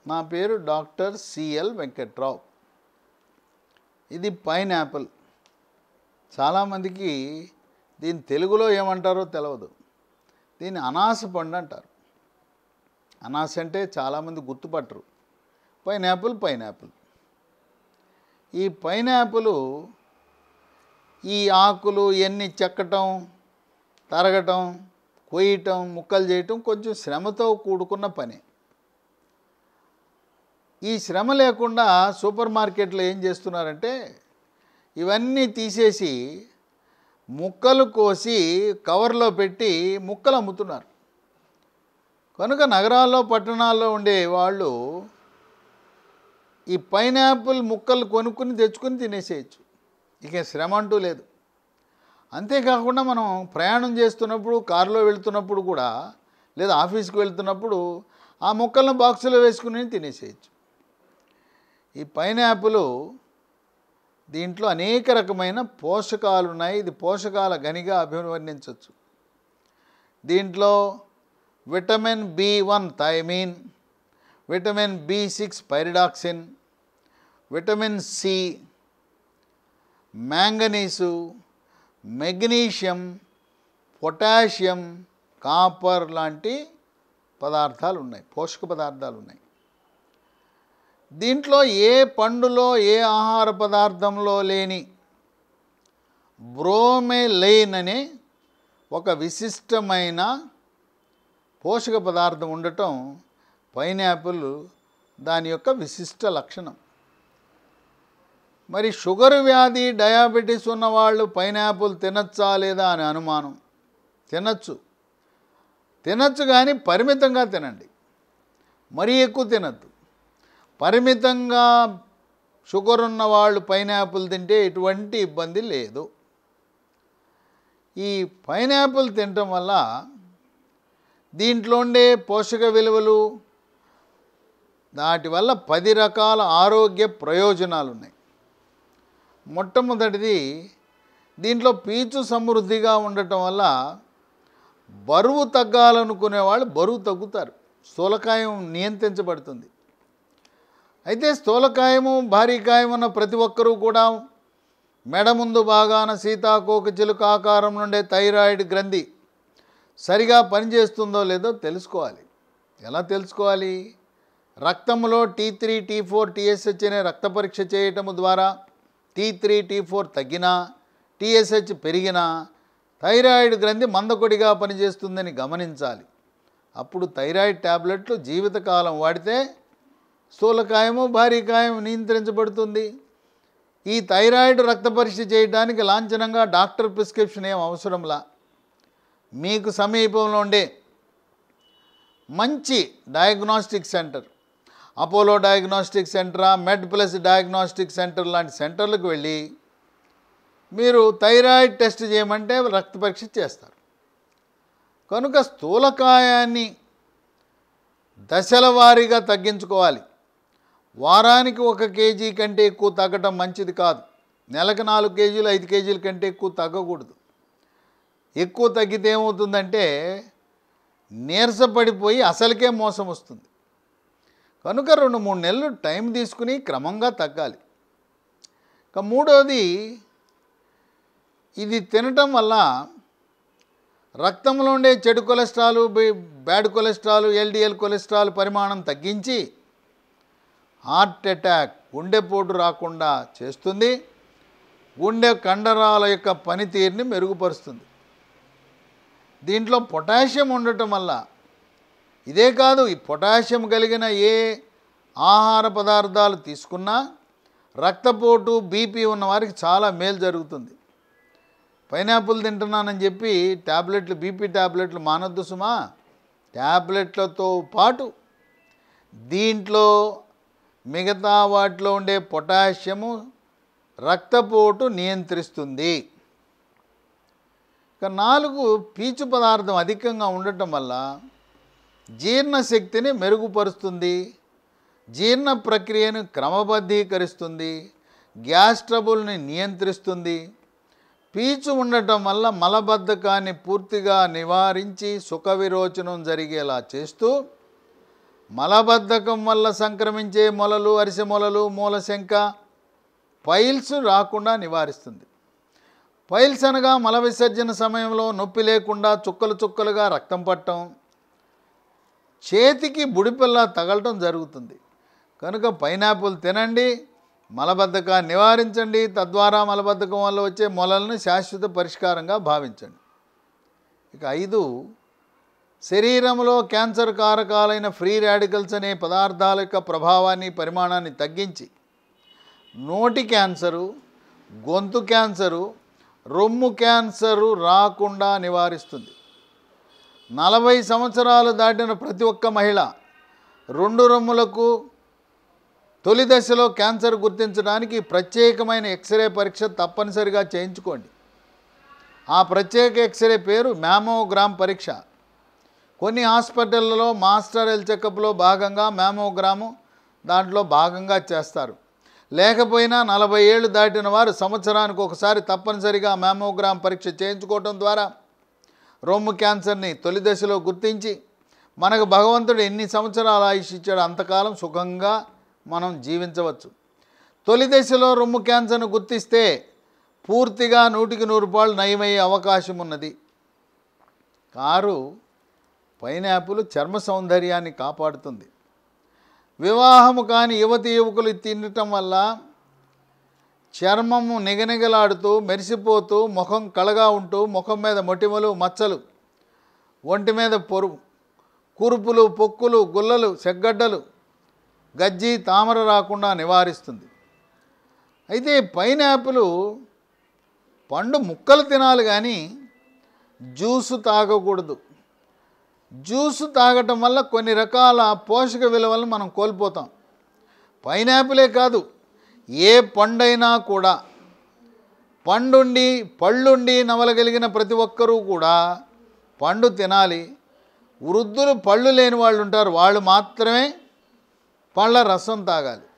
నా పేరు doctor CL Venkatrao ఇది పైన్ యాపిల్ చాలామందికి దీని తెలుగులో ఏమంటారో తెలియదు దీన్ని అనాస పండు అంటారు అనాస అంటే చాలామంది గుర్తుపట్టరు పైన్ యాపిల్ పైన్ యాపిల్ ఈ పైన్ యాపిల్ ఈ ఆకులు ఇవన్నీ చెక్కటం తరగటం కొయ్యటం ముక్కలు చేయటం కొంచెం శ్రమతో కూడుకున్న పని ఈ శ్రమ లేకుండా సూపర్ మార్కెట్లో ఏం చేస్తున్నారంటే ఇవన్నీ తీసేసి ముక్కలు కోసి కవర్లో పెట్టి ముక్కలు అమ్ముతున్నారు కనుక నగరాల్లో పట్టణాల్లో ఉండే వాళ్ళు ఈ పైనాపిల్ ముక్కలు కొనుక్కుని తెచ్చుకొని తినేసేయచ్చు ఇక శ్రమ అంటూ లేదు అంతేకాకుండా మనం ప్రయాణం చేస్తున్నప్పుడు కారులో వెళ్తున్నప్పుడు కూడా లేదా ఆఫీస్కి వెళ్తున్నప్పుడు ఆ ముక్కలను బాక్సులో వేసుకుని తినేసేయచ్చు ఈ పైనాపిల్ దీంట్లో అనేక రకమైన పోషకాలు ఉన్నాయి ఇది పోషకాల గనిగా అభివర్ణించవచ్చు దీంట్లో vitamin B one thiamine vitamin B six pyridoxine vitamin C manganese magnesium potassium copper లాంటి పదార్థాలు ఉన్నాయి పోషక పదార్థాలు ఉన్నాయి దీంట్లో ఏ పండులో ఏ ఆహార పదార్థంలో లేని బ్రోమెలైన్ అనే ఒక విశిష్టమైన పోషక పదార్థం ఉండటం పైనాపిల్ దాని యొక్క విశిష్ట లక్షణం మరి షుగర్ వ్యాధి డయాబెటీస్ ఉన్నవాళ్ళు పైనాపిల్ తినచ్చా లేదా అని అనుమానం తినచ్చు తినచ్చు కానీ పరిమితంగా తినండి మరీ ఎక్కువ తినద్దు పరిమితంగా షుగర్ ఉన్న వాళ్ళు పైనాపిల్ తింటే ఎటువంటి ఇబ్బంది లేదు ఈ పైనాపిల్ తినటం వల్ల దీంట్లో ఉండే పోషక విలువలు వాటి వల్ల పది రకాల ఆరోగ్య ప్రయోజనాలు ఉన్నాయి మొట్టమొదటిది దీంట్లో పీచు సమృద్ధిగా ఉండటం వల్ల బరువు తగ్గాలనుకునే వాళ్ళు బరువు తగ్గుతారు స్థూలకాయం నియంత్రించబడుతుంది అయితే స్థూలకాయము భారీకాయం ఉన్న ప్రతి ఒక్కరూ కూడా మెడ ముందు భాగాన సీతాకోక చిలుక ఆకారం నుండే థైరాయిడ్ గ్రంథి సరిగా పనిచేస్తుందో లేదో తెలుసుకోవాలి ఎలా తెలుసుకోవాలి రక్తంలో T three T four TSH అనే రక్త పరీక్ష చేయటము ద్వారా టీ త్రీ టీ ఫోర్ తగ్గినా టీఎస్హెచ్ పెరిగినా థైరాయిడ్ గ్రంథి మందకొడిగా పనిచేస్తుందని గమనించాలి అప్పుడు థైరాయిడ్ ట్యాబ్లెట్లు జీవితకాలం వాడితే స్థూలకాయము భారీకాయం నియంత్రించబడుతుంది ఈ థైరాయిడ్ రక్త పరీక్ష చేయడానికి లాంఛనంగా డాక్టర్ ప్రిస్క్రిప్షన్ ఏం అవసరంలా మీకు సమీపంలో ఉండే మంచి డయాగ్నోస్టిక్ సెంటర్ అపోలో డయాగ్నోస్టిక్ సెంటరా మెడ్ ప్లస్ డయాగ్నోస్టిక్ సెంటర్ లాంటి సెంటర్లకు వెళ్ళి మీరు థైరాయిడ్ టెస్ట్ చేయమంటే రక్త పరీక్ష చేస్తారు కనుక స్థూలకాయాన్ని దశల వారీగా తగ్గించుకోవాలి వారానికి ఒక కేజీ కంటే ఎక్కువ తగ్గటం మంచిది కాదు నెలకు నాలుగు కేజీలు ఐదు కేజీల కంటే ఎక్కువ తగ్గకూడదు ఎక్కువ తగ్గితే ఏమవుతుందంటే నీరసపడిపోయి అసలుకే మోసం వస్తుంది కనుక రెండు మూడు నెలలు టైం తీసుకుని క్రమంగా తగ్గాలి ఇక మూడవది ఇది తినటం వల్ల రక్తంలో ఉండే చెడు కొలెస్ట్రాల్ బి- బ్యాడ్ కొలెస్ట్రాల్ ఎల్డిఎల్ కొలెస్ట్రాల్ పరిమాణం తగ్గించి హార్ట్ అటాక్ గుండెపోటు రాకుండా చేస్తుంది గుండె కండరాల యొక్క పనితీరుని మెరుగుపరుస్తుంది దీంట్లో పొటాషియం ఉండటం వల్ల ఇదే కాదు ఈ పొటాషియం కలిగిన ఏ ఆహార పదార్థాలు తీసుకున్నా రక్తపోటు బీపీ ఉన్న వారికి చాలా మేలు జరుగుతుంది పైనాపిల్ తింటున్నానని చెప్పి ట్యాబ్లెట్లు బీపీ ట్యాబ్లెట్లు మానొద్దు సుమా ట్యాబ్లెట్లతో పాటు దీంట్లో మిగతా వాటిలో ఉండే పొటాషియము రక్తపోటు నియంత్రిస్తుంది ఇక నాలుగు పీచు పదార్థం అధికంగా ఉండటం వల్ల జీర్ణశక్తిని మెరుగుపరుస్తుంది జీర్ణ ప్రక్రియను క్రమబద్ధీకరిస్తుంది గ్యాస్ ట్రబుల్ని నియంత్రిస్తుంది పీచు ఉండటం వల్ల మలబద్ధకాన్ని పూర్తిగా నివారించి సుఖ విరోచనం జరిగేలా చేస్తూ మలబద్ధకం వల్ల సంక్రమించే మొలలు అరిసె మొలలు మూలశంక పైల్స్ రాకుండా నివారిస్తుంది పైల్స్ అనగా మల విసర్జన సమయంలో నొప్పి లేకుండా చుక్కలు చుక్కలుగా రక్తం పట్టడం చేతికి బుడిపిల్ల తగలటం జరుగుతుంది కనుక పైనాపిల్ తినండి మలబద్ధకాన్ని నివారించండి తద్వారా మలబద్ధకం వల్ల వచ్చే మొలలను శాశ్వత పరిష్కారంగా భావించండి ఇక ఐదు శరీరంలో క్యాన్సర్ కారకాలైన ఫ్రీ రాడికల్స్ అనే పదార్థాల యొక్క ప్రభావాన్ని పరిమాణాన్ని తగ్గించి నోటి క్యాన్సరు గొంతు క్యాన్సరు రొమ్ము క్యాన్సరు రాకుండా నివారిస్తుంది నలభై సంవత్సరాలు దాటిన ప్రతి ఒక్క మహిళ రెండు రొమ్ములకు తొలి దశలో క్యాన్సర్ గుర్తించడానికి ప్రత్యేకమైన ఎక్స్రే పరీక్ష తప్పనిసరిగా చేయించుకోండి ఆ ప్రత్యేక ఎక్స్రే పేరు మ్యామోగ్రామ్ పరీక్ష కొన్ని హాస్పిటళ్ళలో మాస్టర్ హెల్త్ చెకప్లో భాగంగా మ్యామోగ్రాము దాంట్లో భాగంగా చేస్తారు లేకపోయినా నలభై ఏళ్ళు దాటిన వారు సంవత్సరానికి ఒకసారి తప్పనిసరిగా మ్యామోగ్రామ్ పరీక్ష చేయించుకోవటం ద్వారా రొమ్ము క్యాన్సర్ని తొలి దశలో గుర్తించి మనకు భగవంతుడు ఎన్ని సంవత్సరాల ఆయుష్ ఇచ్చాడో అంతకాలం సుఖంగా మనం జీవించవచ్చు తొలి దశలో రొమ్ము క్యాన్సర్ను గుర్తిస్తే పూర్తిగా నూటికి నూరు రూపాయలు నయమయ్యే అవకాశం ఉన్నది కారు పైనాపిల్ చర్మ సౌందర్యాన్ని కాపాడుతుంది వివాహము కాని యువతి యువకులు తినటం వల్ల చర్మము నిగనిగలాడుతూ మెరిసిపోతూ ముఖం కళగా ఉంటూ ముఖం మీద మొటిమలు మచ్చలు ఒంటి మీద పొరు కురుపులు పొక్కులు గుల్లలు సెగ్గడ్డలు గజ్జి తామర రాకుండా నివారిస్తుంది అయితే పైనాపిల్ పండు ముక్కలు తినాలి కానీ జ్యూసు తాగకూడదు జ్యూసు తాగటం వల్ల కొన్ని రకాల పోషక విలువలను మనం కోల్పోతాం పైనాపిలే కాదు ఏ పండైనా కూడా పండుండి పళ్ళుండి నవలగలిగిన ప్రతి ఒక్కరూ కూడా పండు తినాలి వృద్ధులు పళ్ళు లేని వాళ్ళు ఉంటారు వాళ్ళు మాత్రమే పళ్ళ రసం తాగాలి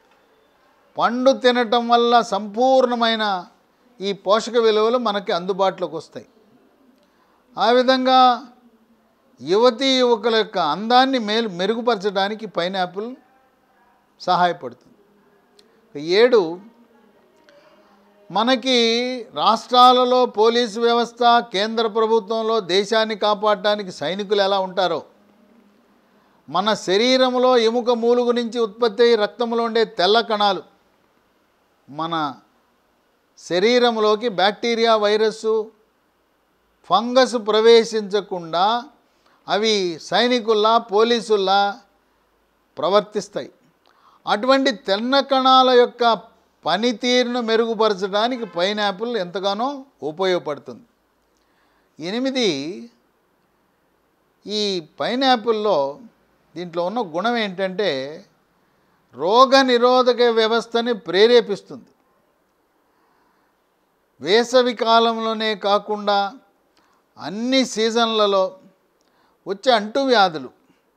పండు తినటం వల్ల సంపూర్ణమైన ఈ పోషక విలువలు మనకి అందుబాటులోకి వస్తాయి ఆ విధంగా యువతీ యువకుల యొక్క అందాన్ని మేలు మెరుగుపరచడానికి పైనాపిల్ సహాయపడుతుంది ఏడు మనకి రాష్ట్రాలలో పోలీసు వ్యవస్థ కేంద్ర ప్రభుత్వంలో దేశాన్ని కాపాడటానికి సైనికులు ఎలా ఉంటారో మన శరీరంలో ఎముక మూలుగు నుంచి ఉత్పత్తి అయ్యి రక్తంలో ఉండే తెల్ల కణాలు మన శరీరంలోకి బ్యాక్టీరియా వైరస్సు ఫంగస్ ప్రవేశించకుండా అవి సైనికుల్లా పోలీసుల్లా ప్రవర్తిస్తాయి అటువంటి తెల్ల కణాల యొక్క పనితీరును మెరుగుపరచడానికి పైనాపిల్ ఎంతగానో ఉపయోగపడుతుంది ఎనిమిది ఈ పైనాపిల్లో దీంట్లో ఉన్న గుణం ఏంటంటే రోగ నిరోధక వ్యవస్థని ప్రేరేపిస్తుంది వేసవి కాలంలోనే కాకుండా అన్ని సీజన్లలో వచ్చే అంటువ్యాధులు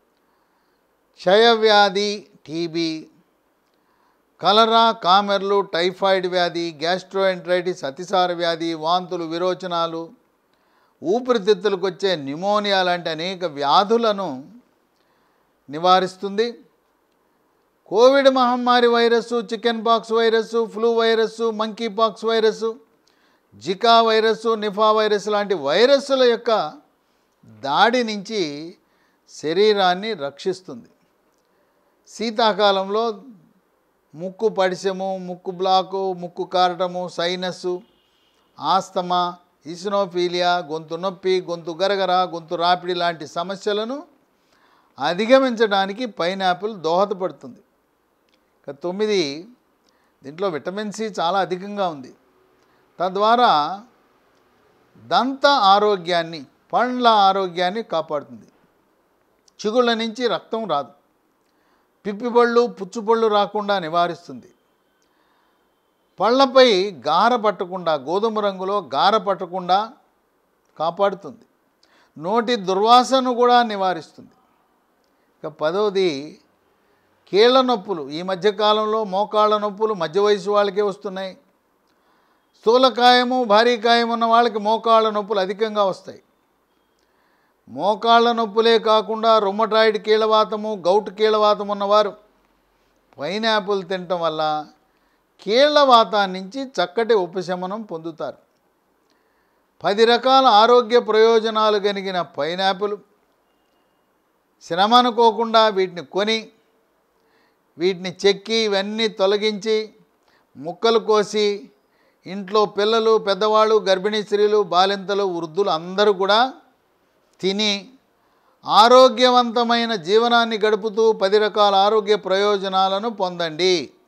క్షయవ్యాధి టీబీ కలరా కామెర్లు టైఫాయిడ్ వ్యాధి గ్యాస్ట్రోఎంట్రైటిస్ అతిసార వ్యాధి వాంతులు విరోచనాలు ఊపిరితిత్తులకు వచ్చే న్యూమోనియా లాంటి అనేక వ్యాధులను నివారిస్తుంది కోవిడ్ మహమ్మారి virus chickenpox virus flu virus monkeypox virus Zika virus Nipah virus లాంటి వైరస్సుల యొక్క దాడి నుంచి శరీరాన్ని రక్షిస్తుంది శీతాకాలంలో ముక్కు పడిసెము ముక్కు బ్లాకు ముక్కు కారటము సైనస్సు ఆస్తమా ఇసినోఫీలియా గొంతు నొప్పి గొంతు గరగర గొంతు రాపిడి లాంటి సమస్యలను అధిగమించడానికి పైనాపిల్ దోహదపడుతుంది ఇక తొమ్మిది దీంట్లో విటమిన్ సి చాలా అధికంగా ఉంది తద్వారా దంత ఆరోగ్యాన్ని పండ్ల ఆరోగ్యాన్ని కాపాడుతుంది చిగుళ్ళ నుంచి రక్తం రాదు పిప్పిపళ్ళు పుచ్చుపళ్ళు రాకుండా నివారిస్తుంది పళ్ళపై గార పట్టకుండా గోధుమ రంగులో గార పట్టకుండా కాపాడుతుంది నోటి దుర్వాసన కూడా నివారిస్తుంది ఇక పదవది కీళ్ళ నొప్పులు ఈ మధ్యకాలంలో మోకాళ్ళ నొప్పులు మధ్య వయసు వాళ్ళకే వస్తున్నాయి స్థూలకాయము భారీ కాయం ఉన్న వాళ్ళకి మోకాళ్ళ నొప్పులు అధికంగా వస్తాయి మోకాళ్ళ నొప్పులే కాకుండా రుమటాయిడ్ కీళ్ళవాతము గౌట్ కీళ్ళవాతం ఉన్నవారు పైనాపిల్ తినటం వల్ల కీళ్ళవాతాన్ని నుంచి చక్కటి ఉపశమనం పొందుతారు పది రకాల ఆరోగ్య ప్రయోజనాలు కలిగిన పైనాపిల్ శ్రమ అనుకోకుండా వీటిని కొని వీటిని చెక్కి ఇవన్నీ తొలగించి ముక్కలు కోసి ఇంట్లో పిల్లలు పెద్దవాళ్ళు గర్భిణీ స్త్రీలు బాలింతలు వృద్ధులు అందరూ కూడా తిని ఆరోగ్యవంతమైన జీవనాన్ని గడుపుతూ పది రకాల ఆరోగ్య ప్రయోజనాలను పొందండి